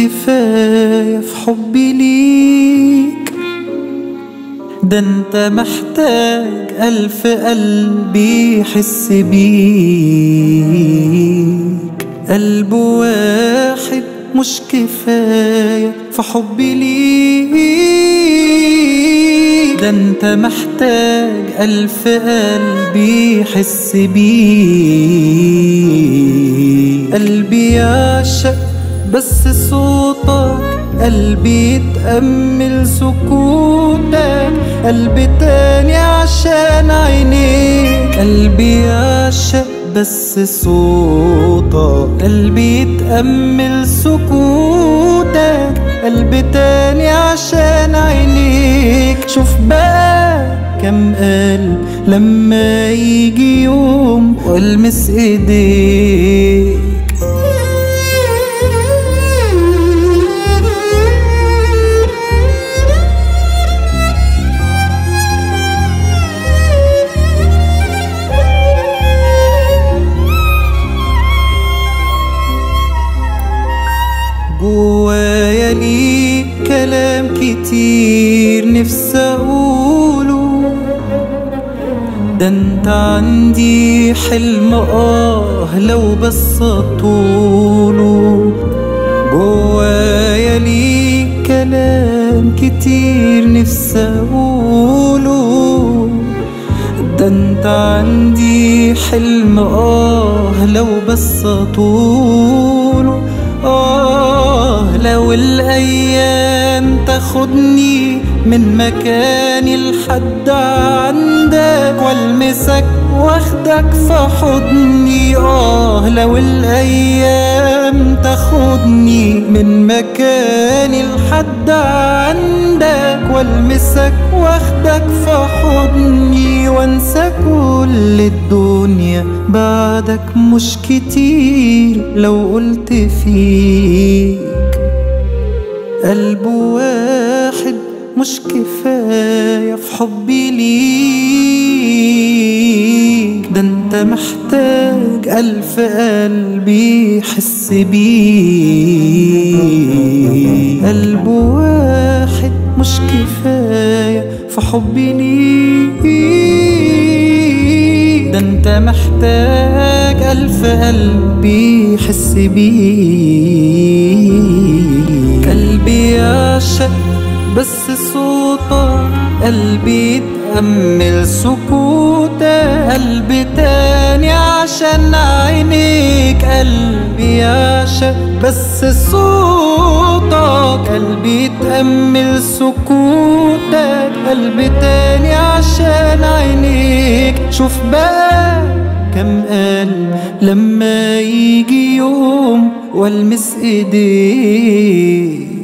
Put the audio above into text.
كفاية في حبي ليك ده انت محتاج ألف قلب يحس بيك قلب واحد مش كفاية في حبي ليك ده انت محتاج ألف قلب يحس بيك قلبي يعشق بس صوتك قلبي يتأمل سكوتك قلبي تاني عشان عينيك قلبي يعشق بس صوتك قلبي يتأمل سكوتك قلبي تاني عشان عينيك شوف بقى كم قلب لما يجي يوم والمس ايديك جوايا ليك كلام كتير نفسي اقوله ده انت عندي حلم اه لو بس اطوله جوايا ليك كلام كتير نفسي اقوله ده انت عندي حلم اه لو بس اطوله آه لو الأيام تاخدني من مكاني لحد عندك والمسك واخدك في حضني آه لو الأيام تاخدني من مكاني لحد عندك والمسك واخدك في حضني وانسى كل الدنيا بعدك مش كتير لو قلت فيك قلب واحد مش كفاية في حبي ليك ده انت محتاج ألف قلب يحس بيك قلب واحد مش كفاية في حبي ليك ده انت محتاج ألف قلب يحس بيك قلبي يعشق بس صوتك قلبي يتأمل سكوتك قلبي تاني عشان عينيك قلبي يعشق بس صوتك قلبي يتأمل سكوتك قلبي تاني عشان عينيك شوف بقى كم قلب لما يجي يوم والمس ايديك